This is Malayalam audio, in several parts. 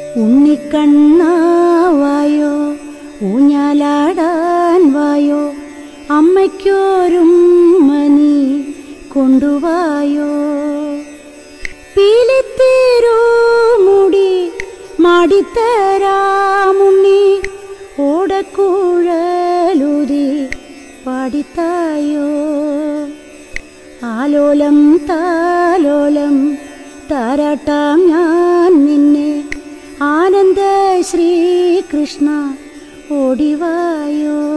ഉണ്ണിക്കണ്ണാവായോ ഊഞ്ഞാലാടാൻ വായോ അമ്മയ്ക്കോരും മനി കൊണ്ടുവായോ പീലിത്തേരോ മുടി മാടിത്തരാമുണ്ണി ഓടക്കുഴലുതി പാടിത്തായോ ആലോലം താലോലം താരാട്ടാം ഞാൻ നിന്നെ ആനന്ദ ശ്രീകൃഷ്ണ ഓടിവായോ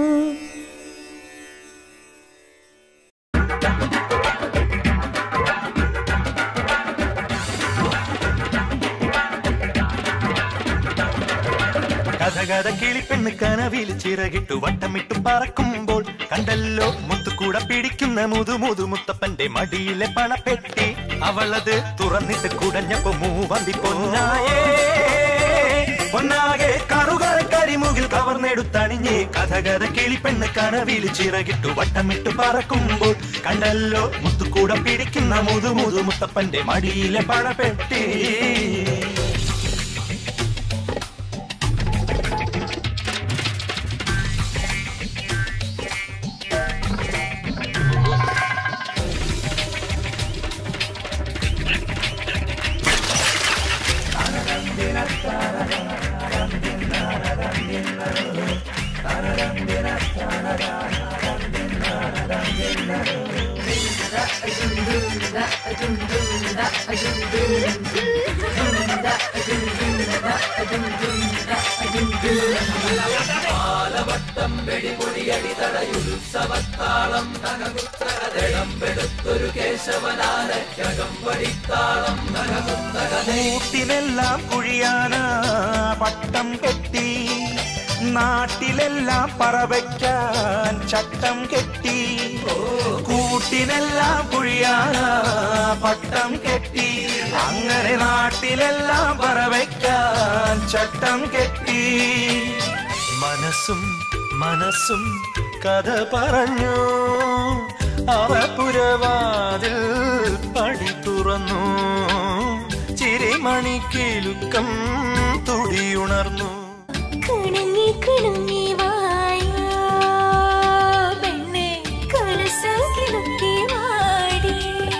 കഥകഥ കിളിപ്പെണ്ണ് കനവിൽ ചിറകിട്ടു വട്ടമിട്ടു പറക്കുമ്പോൾ കണ്ടല്ലോ മുത്തുകൂട പിടിക്കുന്ന മുതു മുതു മുത്തപ്പന്റെ മടിയിലെ പണപ്പെട്ടി അവളത് തുറന്നിട്ട് കുടഞ്ഞപ്പോ മൂവന്തി പൊന്നായേ പൊന്നാകെ കറുകറ കരിമുകിൽ കവർന്നെടുത്തണിഞ്ഞേ കഥകഥ കിളിപ്പെണ്ണ് കനവിൽ ചിറകിട്ടു വട്ടമിട്ടു പറക്കുമ്പോൾ കണ്ടല്ലോ മുത്തുകൂട പിടിക്കുന്ന മുതു മുതു മുത്തപ്പന്റെ മടിയിലെ പണപ്പെട്ടി കൂട്ടിനെല്ലാം കുഴിയാന പട്ടം കെട്ടി നാട്ടിലെല്ലാം പറവയ്ക്കാൻ ചട്ടം കെട്ടി കൂട്ടിനെല്ലാം കുഴിയാന പട്ടം കെട്ടി അങ്ങനെ നാട്ടിലെല്ലാം പറവയ്ക്കാൻ ചട്ടം കെട്ടി മനസ്സും മനസ്സും കഥ പറഞ്ഞു അവപുരവാതിൽ പടി തുറന്നു ചിരിമണിക്കിലുക്കം തുടിയുണർന്നു കിണങ്ങി കിണങ്ങി വായോ പെണ്ണെ കരസൽ കിടക്കി വാടി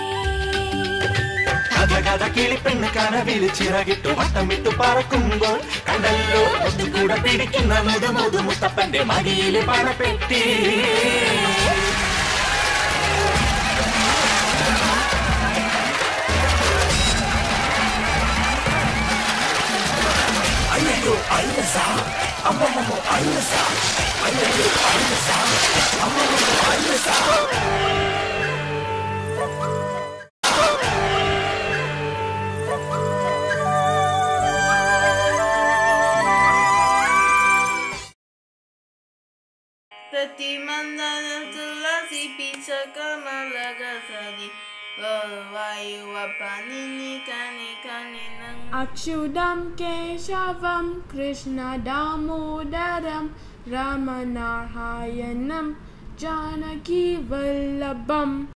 കഥ കഥ കിളിപ്പെണ്ണ് കനവിൽ ചിറകിട്ടു വട്ടമിട്ടു പറക്കുമ്പോൾ കണ്ടല്ലോ ഒത്തുകൂടെ പിടിക്കുന്ന മുതു മുതു മുത്തപ്പന്റെ മടിയിൽ പണപ്പെട്ടി Pratimandana tulasi pisa kamala gasadi Vayu wapanini kani kani nang अच्युतं केशवं कृष्णदामोदरं रमनारायणं जानकीवल्लभम्